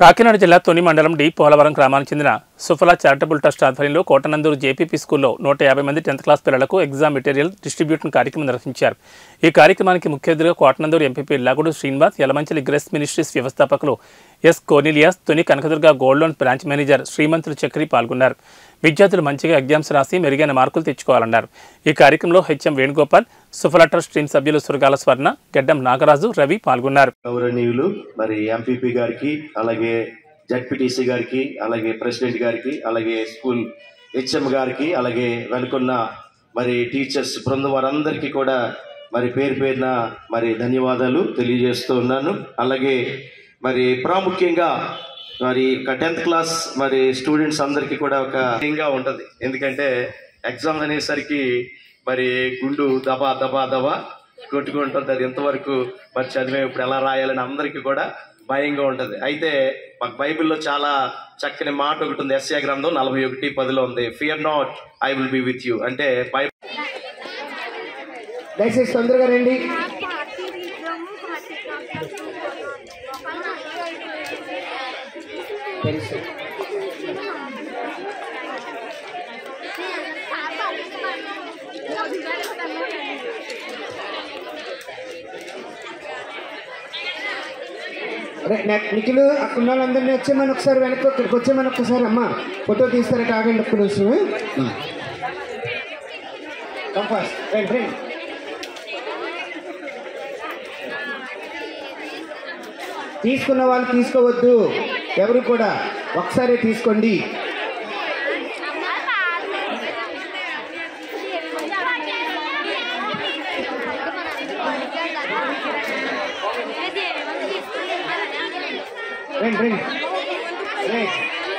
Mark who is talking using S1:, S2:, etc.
S1: కాకినాడ జిల్లా తొని మండలం డి పోలవరం గ్రామానికి చెందిన సుఫలా చారిటబుల్ ట్రస్ట్ ఆధ్వర్యంలో కోటనందూరు జేపీపీ స్కూల్లో నూట యాభై మంది టెన్త్ క్లాస్ పిల్లలకు ఎగ్జామ్ మెటీరియల్ డిస్ట్రిబ్యూషన్ కార్యక్రమం నిర్వహించారు ఈ కార్యక్రమానికి ముఖ్య అతిథిగా Kotanandur MPP Lagudu Srinivas Yalamanchili grace ministries వ్యవస్థాపకులు ఎస్ కోనిలియాస్ తొని Kanakadurga gold loan branch manager శ్రీమంతులు చక్రి పాల్గొన్నారు విద్యార్థులు మంచిగా ఎగ్జామ్స్ రాసి మెరుగైన మార్కులు తెచ్చుకోవాలన్నారు ఈ కార్యక్రమంలో HM Venugopal Suphala trust team సభ్యులు సురగాల స్వర్ణ గడ్డం నాగరాజు రవి పాల్గొన్నారు
S2: గౌరవనీయులు మరి ఎంపీపీ గారికి అలాగే జడ్పీటీసీ గారికి అలాగే ప్రెసిడెంట్ గారికి అలాగే స్కూల్ హెచ్ఎం గారికి అలాగే వెనుకున్న మరి టీచర్స్ బృందం వారందరికీ కూడా మరి పేరు పేరున మరి ధన్యవాదాలు తెలియజేస్తూ ఉన్నాను అలాగే మరి ప్రాముఖ్యంగా మరి ఒక టెన్త్ క్లాస్ మరి స్టూడెంట్స్ అందరికీ కూడా ఒక భయంగా ఉంటుంది ఎందుకంటే ఎగ్జామ్ అనేసరికి మరి గుండు దబా దబా దబా కొట్టుకుంటుంది అది ఎంతవరకు మరి చదివే ఇప్పుడు ఎలా రాయాలని అందరికీ కూడా భయంగా ఉంటుంది అయితే మాకు బైబిల్లో చాలా చక్కని మాట ఒకటి ఉంది ఎస్ఏ గ్రంథం నలభై ఒకటి పదిలో ఉంది fear not I will be with you అంటే బైబిల్
S3: దయచేసి తొందరగా రండి తెలుసు అదే నెక్ నిఖిల్ అక్కడ ఉన్న వాళ్ళందరినీ వచ్చేమని ఒకసారి వెనక్కి ఇక్కడికి వచ్చేమని ఒక్కసారి అమ్మ ఫోటో తీస్తారట ఆగండి ఒక్క నిమిషం కంపాస్ రండి రండి తీసుకున్న వాళ్ళు తీసుకోవద్దు ఎవరు కూడా ఒకసారి తీసుకోండి రండి రండి రండి